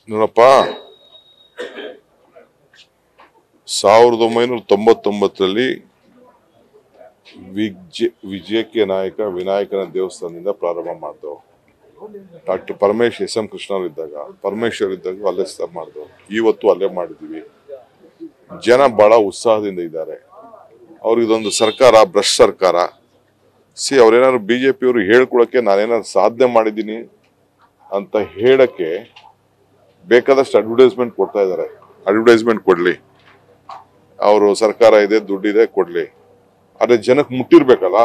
ನೋಡಪ್ಪ ಸಾವಿರದ ಒಂಬೈನೂರ ತೊಂಬತ್ತೊಂಬತ್ತರಲ್ಲಿ ವಿಜಯ ವಿಜಯಕ್ಕೆ ನಾಯಕ ವಿನಾಯಕನ ದೇವಸ್ಥಾನದಿಂದ ಪ್ರಾರಂಭ ಮಾಡಿದವು ಡಾಕ್ಟರ್ ಪರಮೇಶ್ ಎಸ್ ಎಂ ಕೃಷ್ಣವ್ರು ಇದ್ದಾಗ ಪರಮೇಶ್ವರ್ ಇದ್ದಾಗ ಅಲ್ಲೇ ಸ್ಟಾರ್ಟ್ ಮಾಡಿದವು ಇವತ್ತು ಅಲ್ಲೇ ಮಾಡಿದ್ದೀವಿ ಜನ ಬಹಳ ಉತ್ಸಾಹದಿಂದ ಇದ್ದಾರೆ ಅವ್ರಿಗೆ ಇದೊಂದು ಸರ್ಕಾರ ಭ್ರಷ್ಟ ಸರ್ಕಾರ ಸಿ ಅವ್ರೇನಾದ್ರು ಬಿ ಜೆ ಪಿಯವರು ಹೇಳ್ಕೊಳಕ್ಕೆ ನಾನೇನಾದ್ರು ಸಾಧನೆ ಮಾಡಿದ್ದೀನಿ ಅಂತ ಹೇಳಕ್ಕೆ ಬೇಕಾದಷ್ಟು ಅಡ್ವರ್ಟೈಸ್ಮೆಂಟ್ ಕೊಡ್ತಾ ಇದ್ದಾರೆ ಅಡ್ವರ್ಟೈಸ್ಮೆಂಟ್ ಕೊಡ್ಲಿ ಅವರು ಸರ್ಕಾರ ಇದೆ ದುಡ್ಡಿದೆ ಕೊಡ್ಲಿ ಆದ್ರೆ ಜನಕ್ಕೆ ಮುಟ್ಟಿರ್ಬೇಕಲ್ಲ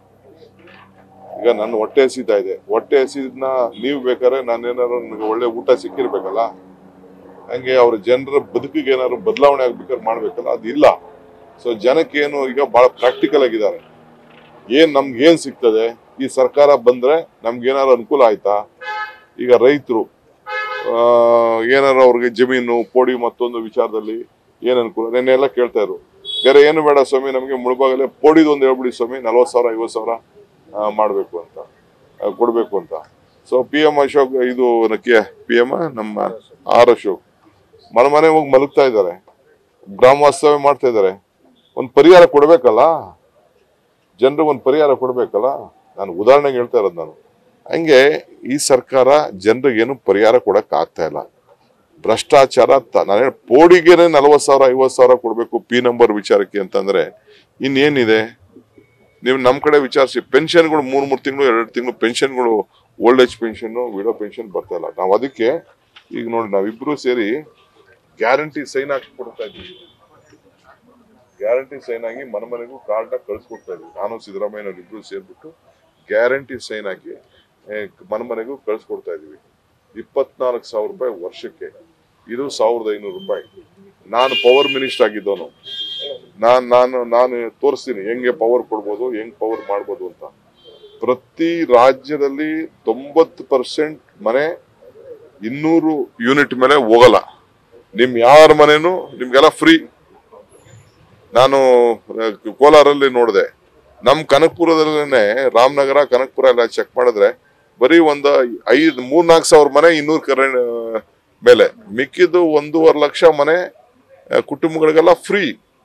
ಈಗ ನನ್ನ ಹೊಟ್ಟೆ ಹಸಿತಾ ಇದೆ ಹೊಟ್ಟೆ ಹಸಿದ್ನ ನೀವು ಬೇಕಾದ್ರೆ ನಾನೇನಾದ್ರು ನನಗೆ ಒಳ್ಳೆ ಊಟ ಸಿಕ್ಕಿರ್ಬೇಕಲ್ಲ ಹಂಗೆ ಅವ್ರ ಜನರ ಬದುಕಿಗೆ ಏನಾದ್ರು ಬದಲಾವಣೆ ಆಗ್ಬೇಕಾದ್ರೆ ಮಾಡ್ಬೇಕಲ್ಲ ಅದಿಲ್ಲ ಸೊ ಜನಕ್ಕೇನು ಈಗ ಬಹಳ ಪ್ರಾಕ್ಟಿಕಲ್ ಆಗಿದ್ದಾರೆ ಏನ್ ನಮ್ಗೆ ಏನ್ ಸಿಗ್ತದೆ ಈ ಸರ್ಕಾರ ಬಂದ್ರೆ ನಮ್ಗೆ ಏನಾದ್ರು ಅನುಕೂಲ ಆಯ್ತಾ ಈಗ ರೈತರು ಏನಾರು ಅವ್ರಿಗೆ ಜಮೀನು ಪೋಡಿ ಮತ್ತೊಂದು ವಿಚಾರದಲ್ಲಿ ಏನ್ ಅನುಕೂಲ ನೆನ್ನೆ ಎಲ್ಲ ಕೇಳ್ತಾ ಇದ್ರು ಬೇರೆ ಏನು ಬೇಡ ಸ್ವಾಮಿ ನಮಗೆ ಮುಳುಬಾಗಲೇ ಪೋಡಿದು ಒಂದು ಹೇಳ್ಬಿಡಿ ಸ್ವಾಮಿ ನಲ್ವತ್ತು ಸಾವಿರ ಐವತ್ತು ಸಾವಿರ ಆ, ಮಾಡ್ಬೇಕು ಅಂತ ಆ, ಕೊಡ್ಬೇಕು ಅಂತ ಸೊ ಪಿ ಎಂ ಅಶೋಕ್ ಇದು ನಕ್ಕೆ ಪಿ ಎಂ ನಮ್ಮ ಆರ್ ಅಶೋಕ್ ಮನೆ ಮನೆ ಹೋಗಿ ಮಲಗ್ತಾ ಇದ್ದಾರೆ ಗ್ರಾಮ ವಾಸ್ತವ್ಯ ಮಾಡ್ತಾ ಇದ್ದಾರೆ ಒಂದು ಪರಿಹಾರ ಕೊಡ್ಬೇಕಲ್ಲ ಜನರಿಗೆ ಒಂದು ಪರಿಹಾರ ಕೊಡ್ಬೇಕಲ್ಲ ನಾನು ಉದಾಹರಣೆಗೆ ಹೇಳ್ತಾ ಇರೋದು ನಾನು ಹಂಗೆ ಈ ಸರ್ಕಾರ ಜನರಿಗೆ ಏನು ಪರಿಹಾರ ಕೊಡಕ್ ಆಗ್ತಾ ಇಲ್ಲ ಭ್ರಷ್ಟಾಚಾರ ತ- ನಾನು ಹೇಳ ಪೋಡಿಗೆನೆ ನಲವತ್ತು ಸಾವಿರ ಐವತ್ತು ಸಾವಿರ ಕೊಡಬೇಕು ಪಿ ನಂಬರ್ ವಿಚಾರಕ್ಕೆ ಅಂತಂದ್ರೆ ಇನ್ನೇನಿದೆ ನೀವು ನಮ್ಮ ಕಡೆ ವಿಚಾರಿಸಿ ಪೆನ್ಷನ್ಗಳು ಮೂರ್ ಮೂರು ತಿಂಗಳು ಎರಡು ತಿಂಗಳು ಪೆನ್ಷನ್ಗಳು old age pension widow pension ಬರ್ತಾ ಇಲ್ಲ ನಾವು ಅದಕ್ಕೆ ಈಗ ನೋಡಿ ನಾವಿಬ್ರು ಸೇರಿ ಗ್ಯಾರಂಟಿ ಸೈನ್ ಹಾಕಿ ಕೊಡ್ತಾ ಇದ್ದೀವಿ ಗ್ಯಾರಂಟಿ ಸೈನ್ ಆಗಿ ಮನೆ ಮನೆಗೂ ಕಾರ್ಡ್ನ ಕಳ್ಸಿಕೊಡ್ತಾ ಇದ್ವಿ ನಾನು ಸಿದ್ದರಾಮಯ್ಯನವ್ರು ಇಬ್ರು ಸೇರ್ಬಿಟ್ಟು ಗ್ಯಾರಂಟಿ ಸೈನ್ ಹಾಕಿ ಏ, ಮನೆ ಮನೆಗೂ ಕಳ್ಸಿಕೊಡ್ತಾ ಇದೀವಿ ಇಪ್ಪತ್ನಾಲ್ಕು ಸಾವಿರ ರೂಪಾಯಿ ವರ್ಷಕ್ಕೆ ಇದು ಸಾವಿರದ ಐನೂರು ರೂಪಾಯಿ ನಾನು ಪವರ್ ಮಿನಿಸ್ಟರ್ ಆಗಿದ್ದವನು ನಾನ್ ನಾನು ನಾನು ತೋರಿಸ್ತೀನಿ ಹೆಂಗೆ ಪವರ್ ಕೊಡ್ಬೋದು ಹೆಂಗ್ ಪವರ್ ಮಾಡ್ಬೋದು ಅಂತ ಪ್ರತಿ ರಾಜ್ಯದಲ್ಲಿ ತೊಂಬತ್ತು ಪರ್ಸೆಂಟ್ ಮನೆ ಇನ್ನೂರು ಯೂನಿಟ್ ಮೇಲೆ ಹೋಗಲ್ಲ ನಿಮ್ ಯಾರ ಮನೆನೂ ನಿಮ್ಗೆಲ್ಲ ಫ್ರೀ ನಾನು ಆ, ಕೋಲಾರಲ್ಲಿ ನೋಡಿದೆ ನಮ್ ಕನಕಪುರದಲ್ಲೇ ರಾಮನಗರ ಕನಕಪುರ ಎಲ್ಲ ಚೆಕ್ ಮಾಡಿದ್ರೆ ಬರೀ ಒಂದು ಐದ್ ಮೂರ್ನಾಲ್ಕು ಸಾವಿರ ಮನೆ ಇನ್ನೂರು ಕರೆಂಟ್ ಮೇಲೆ ಮಿಕ್ಕಿದ್ದು ಒಂದೂವರೆ ಲಕ್ಷ ಮನೆ ಆ, ಕುಟುಂಬಗಳಿಗೆಲ್ಲ ಫ್ರೀ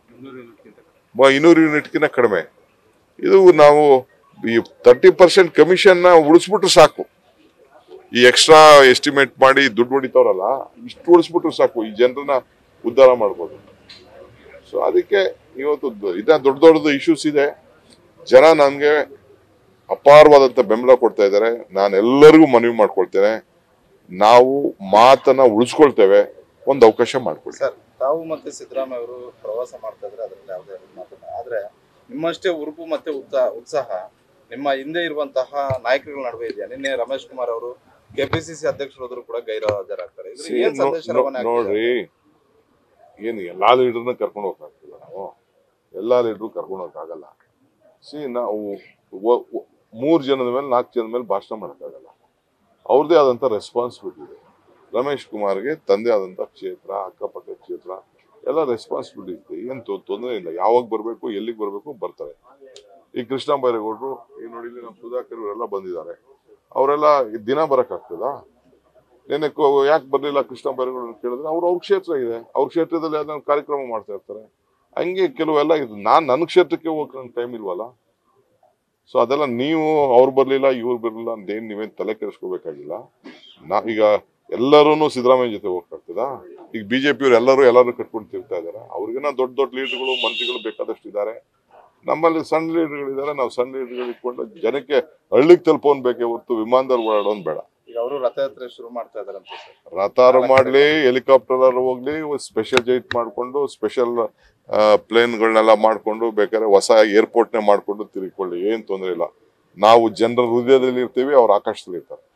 ಇನ್ನೂರು ಯೂನಿಟ್ಗಿಂತ ಕಡಿಮೆ ಇದು ನಾವು ಈ ತರ್ಟಿ ಪರ್ಸೆಂಟ್ ಕಮಿಷನ್ ನ ಉಳಿಸ್ಬಿಟ್ರೆ ಸಾಕು ಈ ಎಕ್ಸ್ಟ್ರಾ ಎಸ್ಟಿಮೇಟ್ ಮಾಡಿ ದುಡ್ಡು ಹೊಡಿತಾವ್ರಲ್ಲ ಇಷ್ಟು ಉಳಿಸ್ಬಿಟ್ರೆ ಸಾಕು ಈ ಜನರನ್ನ ಉದ್ಧಾರ ಮಾಡ್ಬೋದು ಸೊ ಅದಕ್ಕೆ ಇವತ್ತು ದ- ಇದ ದೊಡ್ಡ ದೊಡ್ಡದು ಇಶ್ಯೂಸ್ ಇದೆ ಜನ ನನ್ಗೆ ಅಪಾರವಾದಂತ ಬೆಂಬಲ ಕೊಡ್ತಾ ಇದ್ದಾರೆ ನಾನು ಎಲ್ಲರಿಗೂ ಮನವಿ ಮಾಡ್ಕೊಳ್ತೇನೆ ನಾವು ಮಾತನ್ನ ಉಳಿಸ್ಕೊಳ್ತೇವೆ ಒಂದು ಅವಕಾಶ ಮಾಡ್ಕೊಡಿ ಸರ್ ತಾವು ಮತ್ತೆ ಸಿದ್ದರಾಮಯ್ಯ ಅವರು ಪ್ರವಾಸ ಮಾಡ್ತಾ ಇದ್ರೆ ಅದ್ರಲ್ಲಿ ಯಾವುದೇ ಮಾತಿಲ್ಲ ಆದ್ರೆ ನಿಮ್ಮಷ್ಟೇ ಉರುಪು ಮತ್ತೆ ಉತ್ಸಾಹ ಉತ್ಸಾಹ ನಿಮ್ಮ ಹಿಂದೆ ಇರುವಂತಹ ನಾಯಕರುಗಳ ನಡುವೆ ಇದೆಯಾ ನಿನ್ನೆ ರಮೇಶ್ ಕುಮಾರ್ ಅವರು ಕೆಪಿಸಿಸಿ ಅಧ್ಯಕ್ಷರು ಹೋದ್ರು ಕೂಡ ಗೈರು ಹಾಜರಾಗ್ತಾರೆ ಇದ್ರ See, ಏನ್ ನೋ- ಸಂದೇಶ ನೋ- ರವಾನೆ ಆಗ್ತಿದೆ? ನೋಡ್ರಿ ಏನು ಎಲ್ಲಾ ಲೀಡರ್ನ ಕರ್ಕೊಂಡು ಹೋಗಕ್ಕಾಗ್ತದ ನಾವು ಎಲ್ಲಾ ಲೀಡರ್ ಕರ್ಕೊಂಡು ಹೋಗಕ್ಕಾಗಲ್ಲ ಸಿ ನಾವು ಒ- ಒ- ಮೂರ್ ಜನದ ಮೇಲೆ ನಾಲ್ಕು ಜನದ ಮೇಲೆ ಭಾಷಣ ಮಾಡಕ್ಕಾಗಲ್ಲ ಅವ್ರದೇ ಆದಂತ ರೆಸ್ಪಾನ್ಸಿಬಿಲಿಟಿ ಇದೆ ರಮೇಶ್ ಕುಮಾರ್ಗೆ ತಂದೆ ಆದಂತ ಕ್ಷೇತ್ರ ಅಕ್ಕಪಕ್ಕ ಕ್ಷೇತ್ರ ಎಲ್ಲ ರೆಸ್ಪಾನ್ಸಿಬಿಲಿಟಿ ಇದೆ ಏನ್ ತೊ- ತೊಂದ್ರೆ ಇಲ್ಲ ಯಾವಾಗ ಬರ್ಬೇಕು ಎಲ್ಲಿಗೆ ಬರ್ಬೇಕು ಬರ್ತಾರೆ ಈ ಕೃಷ್ಣ ಬೈರೇಗೌಡರು ಈ ನೋಡಿ ಇಲ್ಲಿ ನಮ್ಮ ಸುಧಾಕರ್ ಇವರೆಲ್ಲ ಬಂದಿದ್ದಾರೆ ಅವರೆಲ್ಲ ದಿನ ಬರಕ್ಕಾಗ್ತದಾ ನೆನ್ನೆ ಯಾಕೆ ಬರ್ಲಿಲ್ಲ ಕೃಷ್ಣ ಬೈರೇಗೌಡ ಅಂತ ಕೇಳಿದ್ರೆ ಅವ್ರ ಅವ್ರ ಕ್ಷೇತ್ರ ಇದೆ ಅವ್ರ ಕ್ಷೇತ್ರದಲ್ಲಿ ಯಾವ್ದಾದ್ರು ಕಾರ್ಯಕ್ರಮ ಮಾಡ್ತಾ ಇರ್ತಾರೆ ಹಂಗೆ ಕೆಲವೆಲ್ಲ ಇದು ನಾನ್ ನನ್ನ ಕ್ಷೇತ್ರಕ್ಕೆ ಹೋಗಕ್ ನಂಗೆ ಟೈಮ್ ಇಲ್ವಲ್ಲ ಸೊ ಅದೆಲ್ಲ ನೀವು ಅವ್ರು ಬರ್ಲಿಲ್ಲ ಇವ್ರು ಬರ್ಲಿಲ್ಲ ಅಂತ ಏನ್ ನೀವೇನ್ ತಲೆ ಕೆಡಿಸ್ಕೋಬೇಕಾಗಿಲ್ಲ ನಾ ಈಗ ಎಲ್ಲರೂ ಸಿದ್ದರಾಮಯ್ಯ ಜೊತೆ ಹೋಗ್ತಾಗ್ತದ ಈಗ ಬಿಜೆಪಿ ಅವ್ರು ಎಲ್ಲರೂ ಎಲ್ಲರೂ ಕಟ್ಕೊಂಡು ತಿರ್ತಾ ಇದಾರೆ ಅವ್ರಿಗಿನ್ನ ದೊಡ್ಡ ದೊಡ್ಡ ಲೀಡರ್ಗಳು ಮಂತ್ರಿಗಳು ಬೇಕಾದಷ್ಟು ಇದ್ದಾರೆ ನಮ್ಮಲ್ಲಿ ಸಣ್ಣ ಲೀಡರ್ಗಳಿದ್ದಾರೆ ನಾವು ಸಣ್ಣ ಲೀಡರ್ಗಳು ಇಟ್ಕೊಂಡು ಜನಕ್ಕೆ ಹಳ್ಳಿಗೆ ತಲುಪೋನ್ ಬೇಕೇ ಹೊರತು ವಿಮಾನದಲ್ಲಿ ಓಡಾಡೋನ್ ಬೇಡ ಈಗ ಅವರು ರಥಯಾತ್ರೆ ಶುರು ಮಾಡ್ತಾ ಇದಾರಂತೆ ಸರ್ ರಥಾರು ಮಾಡ್ಲಿ ಹೆಲಿಕಾಪ್ಟರ್ ಹೋಗ್ಲಿ ಸ್ಪೆಷಲ್ ಜೈಟ್ ಮಾಡ್ಕೊಂಡು ಸ್ಪೆಷಲ್ ಪ್ಲೇನ್ಗಳನ್ನೆಲ್ಲ ಮಾಡ್ಕೊಂಡು ಬೇಕಾದ್ರೆ ಹೊಸ ಏರ್ಪೋರ್ಟ್ನೇ ಮಾಡ್ಕೊಂಡು ತಿರುಗಿಕೊಳ್ಳಿ ಏನ್ ತೊಂದ್ರೆ ಇಲ್ಲ ನಾವು ಜನರ ಹೃದಯದಲ್ಲಿ ಇರ್ತೀವಿ ಅವ್ರ ಆಕಾಶದಲ್ಲಿ ಇರ್ತಾರೆ